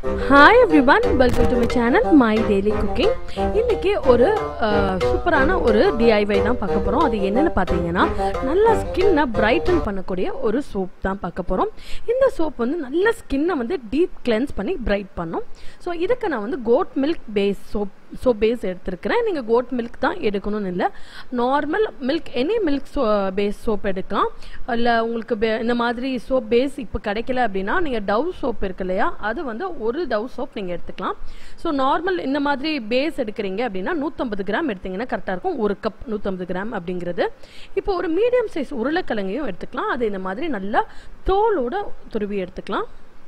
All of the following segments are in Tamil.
Hi everyone welcome to my channel my daily cooking இன்னைக்கு ஒரு அஹ், சூப்பரான ஒரு டிஐவை தான் பார்க்க போகிறோம் அது என்னென்னு பார்த்தீங்கன்னா நல்லா ஸ்கின்னை பிரைட்டன் பண்ணக்கூடிய ஒரு சோப் தான் பார்க்க போகிறோம் இந்த சோப் வந்து நல்ல ஸ்கின்னை வந்து டீப் கிளென்ஸ் பண்ணி பிரைட் பண்ணும் ஸோ இதுக்கு நான் வந்து goat milk face soap soap face எடுத்திருக்கிறேன் நீங்கள் கோட் மில்க் தான் எடுக்கணும்னு இல்லை normal milk any milk so face soap எடுக்கலாம் இல்லை உங்களுக்கு பே- இந்த மாதிரி சோப் பேஸ் இப்போ கிடைக்கல அப்படின்னா நீங்கள் டவ் சோப் இருக்கு இல்லையா அது வந்து ஒரு டவ் சோப் நீங்கள் எடுத்துக்கலாம் ஸோ நார்மல் இந்த மாதிரி பேஸ் எடுக்கிறீங்க அப்படின்னா நூற்றம்பது கிராம் எடுத்தீங்கன்னா கரெக்டாக இருக்கும் ஒரு கப் நூற்றம்பது கிராம் அப்படிங்கிறது இப்போ ஒரு மீடியம் சைஸ் உருளைக்கிழங்கையும் எடுத்துக்கலாம் அது இந்த மாதிரி நல்லா தோலோட துருவி எடுத்துக்கலாம்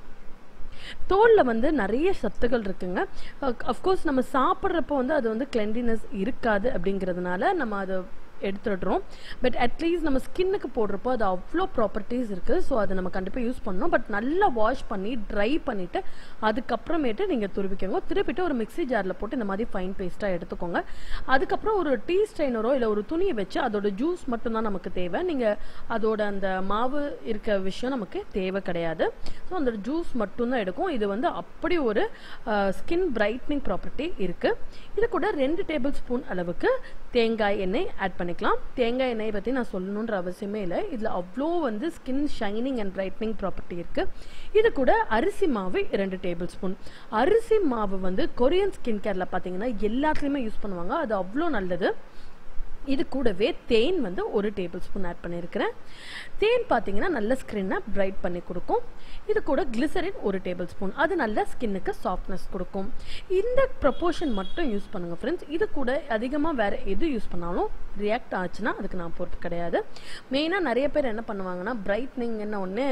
தோலில் வந்து நிறைய சத்துக்கள் இருக்குங்க அஃப்கோர்ஸ் நம்ம சாப்பிட்றப்போ வந்து அது வந்து கிளென்லினஸ் இருக்காது அப்படிங்கிறதுனால நம்ம அதை எடுத்துடுறோம் பட் அட்லீஸ்ட் நம்ம ஸ்கின்னுக்கு போடுறப்போ அது அவ்வளோ ப்ராப்பர்ட்டிஸ் இருக்குது ஸோ அதை நம்ம கண்டிப்பாக யூஸ் பண்ணணும் பட் நல்லா வாஷ் பண்ணி ட்ரை பண்ணிவிட்டு அதுக்கப்புறமேட்டு நீங்கள் துருவிக்கோங்க திருப்பிட்டு ஒரு மிக்ஸி ஜாரில் போட்டு இந்த மாதிரி ஃபைன் பேஸ்ட்டாக எடுத்துக்கோங்க அதுக்கப்புறம் ஒரு டீ ஸ்ட்ரைனரோ இல்லை ஒரு துணியை வச்சு அதோட ஜூஸ் மட்டும்தான் நமக்கு தேவை நீங்கள் அதோட அந்த மாவு இருக்க விஷயம் நமக்கு தேவை கிடையாது ஸோ அந்த ஜூஸ் மட்டும்தான் எடுக்கும் இது வந்து அப்படி ஒரு ஸ்கின் பிரைட்னிங் ப்ராப்பர்ட்டி இருக்குது இது கூட ரெண்டு டேபிள் ஸ்பூன் அளவுக்கு தேங்காய் எண்ணெய் ஆட் பண்ணிக்கலாம் தேங்காய் எண்ணெய் பற்றி நான் சொல்லணுன்ற அவசியமே இல்லை இதில் அவ்வளோ வந்து skin shining and brightening property இருக்குது இது கூட அரிசி மாவு இரண்டு டேபிள் ஸ்பூன் அரிசி மாவு வந்து கொரியன் ஸ்கின் கேரில் பார்த்தீங்கன்னா எல்லாத்துலேயுமே யூஸ் பண்ணுவாங்க அது அவ்வளோ நல்லது இது கூடவே தேன் வந்து ஒரு டேபிள் ஸ்பூன் ஆட் பண்ணியிருக்கிறேன் தேன் பார்த்தீங்கன்னா நல்ல ஸ்கின்னை பிரைட் பண்ணி கொடுக்கும் இது கூட கிளிசரின் ஒரு டேபிள் ஸ்பூன் அது நல்ல ஸ்கின்னுக்கு சாஃப்ட்னஸ் கொடுக்கும் இந்த ப்ரப்போர்ஷன் மட்டும் யூஸ் பண்ணுங்கள் ஃப்ரெண்ட்ஸ் இது கூட அதிகமாக வேறு எது யூஸ் பண்ணாலும் ரியாக்ட் ஆச்சுன்னா அதுக்கு நான் பொறுப்பு கிடையாது மெயினாக நிறைய பேர் என்ன பண்ணுவாங்கன்னா பிரைட்னிங்னு ஒன்று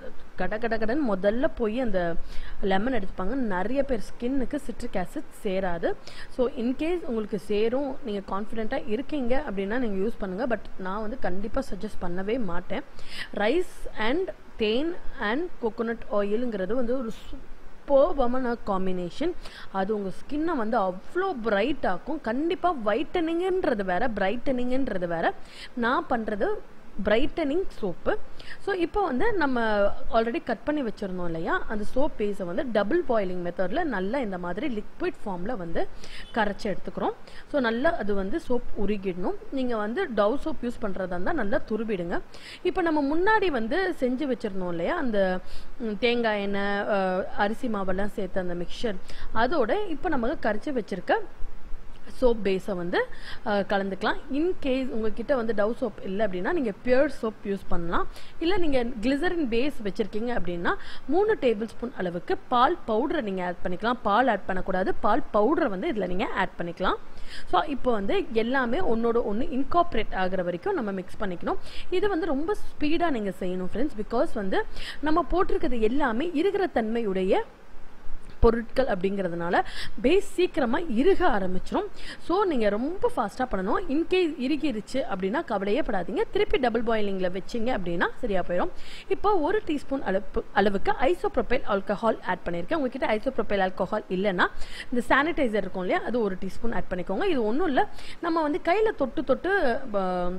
கட கட கடன்னு முதல்ல போய் அந்த லெமன் எடுத்துப்பாங்க நிறைய பேர் ஸ்கின்னுக்கு சிட்ரிக் ஆசிட் சேராது ஸோ இன்கேஸ் உங்களுக்கு சேரும் நீங்கள் கான்ஃபிடென்ட்டாக இருக்கீங்க அப்படின்னா நீங்கள் யூஸ் பண்ணுங்கள் பட் நான் வந்து கண்டிப்பாக சஜஸ்ட் பண்ணவே மாட்டேன் ரைஸ் அண்ட் தேன் அண்ட் கோகோனட் ஆயிலுங்கிறது வந்து ஒரு சூப்பர்வமான காம்பினேஷன் அது உங்கள் ஸ்கின்னை வந்து அவ்வளோ பிரைட் ஆக்கும் கண்டிப்பாக வைட்டனிங்ன்றது வேற பிரைட்டனிங்ன்றது வேற நான் பண்ணுறது பிரைட்டனிங் சோப்பு ஸோ இப்போ வந்து நம்ம ஆல்ரெடி கட் பண்ணி வச்சுருந்தோம் இல்லையா அந்த சோப் பேஸை வந்து டபுள் பாயிலிங் மெத்தடில் நல்லா இந்த மாதிரி லிக்விட் ஃபார்மில் வந்து கரைச்சி எடுத்துக்கிறோம் ஸோ நல்லா அது வந்து சோப் உருகிடணும் நீங்கள் வந்து டவ் சோப் யூஸ் பண்ணுறதா இருந்தால் நல்லா துருவிடுங்க இப்போ நம்ம முன்னாடி வந்து செஞ்சு வச்சுருந்தோம் இல்லையா அந்த ம், தேங்காய் எண்ணெய் அஹ், அரிசி மாவெல்லாம் சேர்த்து அந்த மிக்சர் அதோட இப்போ நமக்கு கரைச்சி வச்சுருக்க சோப் பேஸை வந்து அஹ், கலந்துக்கலாம் இன்கேஸ் உங்ககிட்ட வந்து டவ் சோப் இல்லை அப்படின்னா நீங்கள் பியூர் சோப் யூஸ் பண்ணலாம் இல்லை நீங்கள் கிளிசரின் பேஸ் வச்சுருக்கீங்க அப்படின்னா மூணு டேபிள் ஸ்பூன் அளவுக்கு பால் பவுடரை நீங்கள் ஆட் பண்ணிக்கலாம் பால் ஆட் பண்ணக்கூடாது பால் பவுடரை வந்து இதில் நீங்கள் ஆட் பண்ணிக்கலாம் ஸோ இப்போ வந்து எல்லாமே ஒன்றோட ஒன்று இன்கார்ப்ரேட் ஆகிற வரைக்கும் நம்ம மிக்ஸ் பண்ணிக்கணும் இது வந்து ரொம்ப ஸ்பீடாக நீங்கள் செய்யணும் ஃப்ரெண்ட்ஸ் பிகாஸ் வந்து நம்ம போட்டிருக்கிறது எல்லாமே இருக்கிற தன்மையுடைய பொருட்கள் அப்படிங்கிறதுனால பேஸ் சீக்கிரமாக இறுக ஆரம்பிச்சிரும் ஸோ நீங்கள் ரொம்ப ஃபாஸ்ட்டாக பண்ணணும் இன்கேஸ் இறுகிருச்சு அப்படின்னா கவலையே படாதீங்க திருப்பி டபுள் பாயிலிங்கில் வச்சிங்க அப்படின்னா சரியாக போயிடும் இப்போ ஒரு டீஸ்பூன் அளவு அளவுக்கு ஐசோப்ரோபைல் ஆல்கஹால் ஆட் பண்ணியிருக்கேன் உங்ககிட்ட ஐசோப்ரோபைல் ஆல்கஹால் இல்லைன்னா இந்த சானிடைசர் இருக்கும் இல்லையா அது ஒரு டீஸ்பூன் ஆட் பண்ணிக்கோங்க இது ஒன்றும் இல்லை நம்ம வந்து கையில் தொட்டு தொட்டு அஹ்,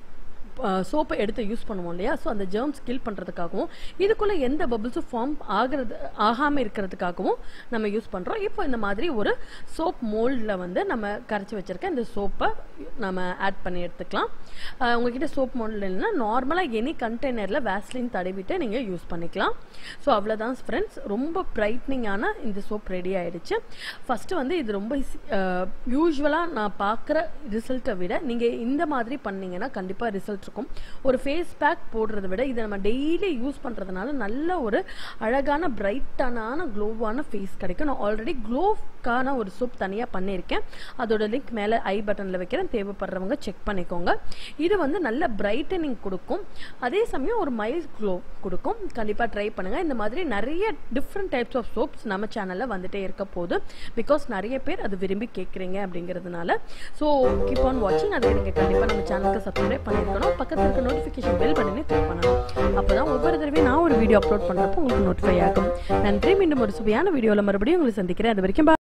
சோப்பை எடுத்து யூஸ் பண்ணுவோம் இல்லையா ஸோ அந்த ஜெர்ம்ஸ் கில் பண்ணுறதுக்காகவும் இதுக்குள்ளே எந்த பபிள்ஸும் ஃபார்ம் ஆகிறது ஆகாமல் இருக்கிறதுக்காகவும் நம்ம யூஸ் பண்ணுறோம் இப்போ இந்த மாதிரி ஒரு சோப் மோல்டில் வந்து நம்ம கரைச்சி வச்சுருக்க இந்த சோப்பை நம்ம ஆட் பண்ணி எடுத்துக்கலாம் அஹ் உங்ககிட்ட சோப் மோல்டில் இல்லைன்னா நார்மலாக எனி கண்டெய்னரில் வேஸ்லின் தடவிட்டு நீங்கள் யூஸ் பண்ணிக்கலாம் ஸோ அவ்வளோதான் ஃப்ரெண்ட்ஸ் ரொம்ப பிரைட்னிங்கான இந்த சோப் ரெடி ஆயிடுச்சு ஃபஸ்ட்டு வந்து இது ரொம்ப யூஸ்வலாக நான் பார்க்குற ரிசல்ட்டை விட நீங்கள் இந்த மாதிரி பண்ணீங்கன்னா கண்டிப்பாக ரிசல்ட் இருக்கும் ஒரு ஃபேஸ் பேக் போடுறத விட இதை நம்ம டெய்லி யூஸ் பண்ணுறதுனால நல்ல ஒரு அழகான பிரைட்டான க்ளோவான ஃபேஸ் கிடைக்கும் நான் ஆல்ரெடி க்ளோவ்க்கான ஒரு சோப் தனியாக பண்ணியிருக்கேன் அதோட லிங்க் மேலே ஐ பட்டனில் வைக்கிறேன் தேவைப்படுறவங்க செக் பண்ணிக்கோங்க இது வந்து நல்ல பிரைட்டனிங் கொடுக்கும் அதே சமயம் ஒரு மைல் க்ளோ கொடுக்கும் கண்டிப்பாக ட்ரை பண்ணுங்கள் இந்த மாதிரி நிறைய டிஃப்ரெண்ட் டைப்ஸ் ஆஃப் சோப்ஸ் நம்ம சேனலில் வந்துட்டே இருக்க போகுது பிகாஸ் நிறைய பேர் அது விரும்பி கேட்குறீங்க அப்படிங்கிறதுனால ஸோ கீப் ஆன் வாட்சிங் அதை நீங்கள் கண்டிப்பாக நம்ம சேனலுக்கு சப்ஸ்கிரைப் பண்ணியிருக்கணும் பக்கத்தில் இருக்க நோட்டிஃபிகேஷன் பெல் பட்டனே கிளிக் பண்ணணும் அப்போ தான் ஒவ்வொரு தடவையும் நான் ஒரு வீடியோ அப்லோட் பண்ணுறப்போ உங்களுக்கு நோட்டிஃபை ஆகும் நன்றி மீண்டும் ஒரு சுவையான வீடியோவில் மறுபடியும் உங்களை சந்திக்கிறேன் அது வரைக்கும் bye.